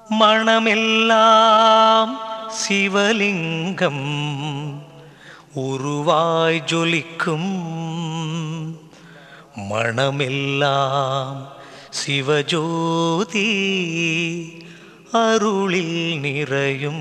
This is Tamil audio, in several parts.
மணமெல்லாம் சிவலிங்கம் உருவாய் ஜொலிக்கும் மணமெல்லாம் சிவஜோதி அருளில் நிறையும்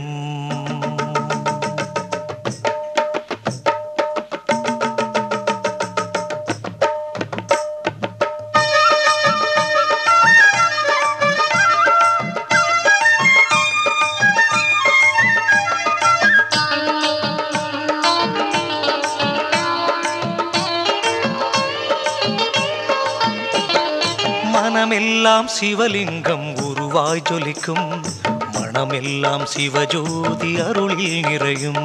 மனமெல்லாம் சிவலிங்கம் உருவாய் ஜொலிக்கும் மனமெல்லாம் சிவஜோதி அருளில் நிறையும்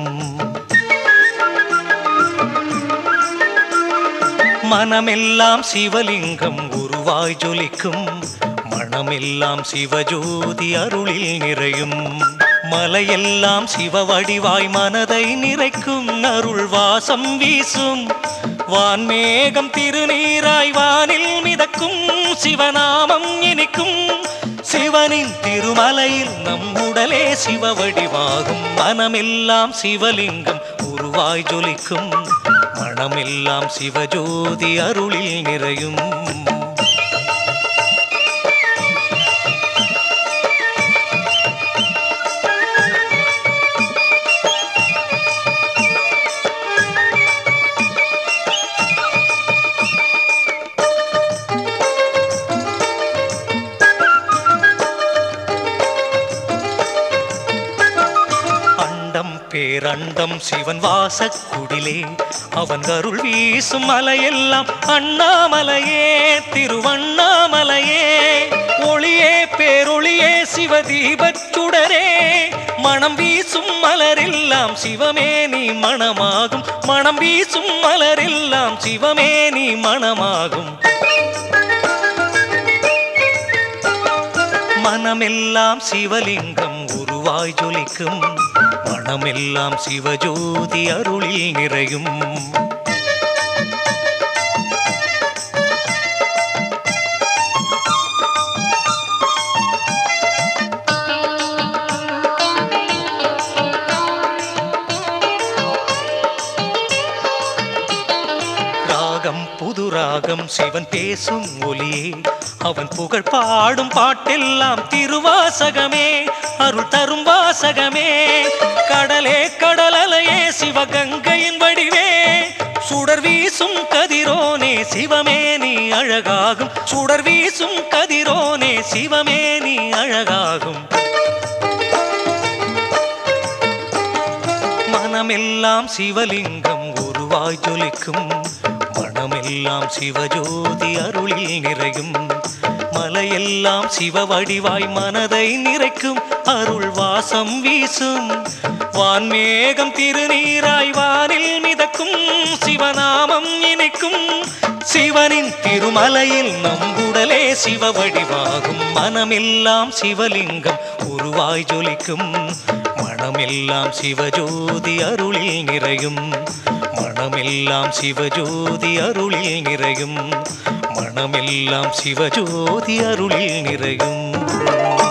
மனமெல்லாம் சிவலிங்கம் உருவாய் ஜொலிக்கும் மனமெல்லாம் சிவஜோதி அருளில் நிறையும் மலையெல்லாம் சிவ வடிவாய் மனதை நிறைக்கும் அருள் வாசம் வீசும் வான்மேகம் திருநீராய் வானில் மிதக்கும் சிவநாமம் இனிக்கும் சிவனின் திருமலையில் நம் உடலே சிவ வடிவாகும் மனமெல்லாம் சிவலிங்கம் உருவாய் ஜொலிக்கும் மனமெல்லாம் சிவஜோதி அருளில் நிறையும் அண்டம் பேரண்டம் சிவன் வாசக்குடிலே அவன் அருள் வீசும் மலையெல்லாம் அண்ணாமலையே திருவண்ணாமலையே ஒளியே பேரொளியே சிவதீபச் சுடரே மணம் வீசும் மலரெல்லாம் சிவமே நீ மணமாகும் மணம் வீசும் மலரெல்லாம் சிவமே நீ மணமாகும் மனமெல்லாம் சிவலிங்கம் உருவாய் ஜொலிக்கும் மனமெல்லாம் சிவஜோதி அருளில் நிறையும் ராகம் புது ராகம் சிவன் பேசும் ஒலியே அவன் புகழ் பாடும் பாட்டெல்லாம் திருவாசகமே அருள் தரும் வாசகமே கடலே கடலலையே சிவகங்கையின் வடிவே சுடர் வீசும் கதிரோனே சிவமே நீ அழகாகும் சுடர் வீசும் கதிரோனே சிவமே நீ அழகாகும் மனமெல்லாம் சிவலிங்கம் உருவாய் ஜொலிக்கும் மனமெல்லாம் சிவஜோதி அருளில் நிறையும் மலையெல்லாம் சிவ வடிவாய் மனதை நிறைக்கும் அருள் வாசம் வீசும் வான்மேகம் திருநீராய் வானில் மிதக்கும் சிவநாமம் இனிக்கும் சிவனின் திருமலையில் நம் உடலே சிவ வடிவாகும் மனமெல்லாம் சிவலிங்கம் உருவாய் ஜொலிக்கும் மனமெல்லாம் சிவஜோதி அருளில் நிறையும் மனமெல்லாம் சிவஜோதி அருளில் நிறையும் மனமெல்லாம் சிவஜோதி அருளில் நிறையும்